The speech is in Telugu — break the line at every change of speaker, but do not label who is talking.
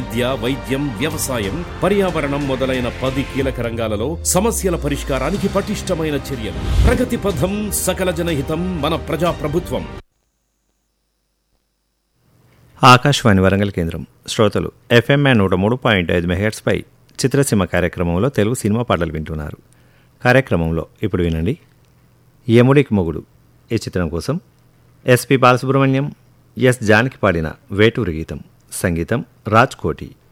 విద్య వైద్యం వ్యవసాయం పర్యావరణం మొదలైన పది కీలక రంగాలలో సమస్యల పరిష్కారానికి పటిష్టమైన చర్యలు ప్రగతి పథం సకల జనహితం మన ప్రజా ప్రభుత్వం
ఆకాశవాణి వరంగల్ కేంద్రం శ్రోతలు ఎఫ్ఎంఏ నూట మూడు పాయింట్ ఐదు మెహెట్స్పై చిత్రసీమ కార్యక్రమంలో తెలుగు సినిమా పాటలు వింటున్నారు కార్యక్రమంలో ఇప్పుడు వినండి యముడికి మొగుడు ఈ చిత్రం కోసం ఎస్పి బాలసుబ్రహ్మణ్యం ఎస్ జానకి పాడిన వేటూరు గీతం సంగీతం రాజ్ కోటి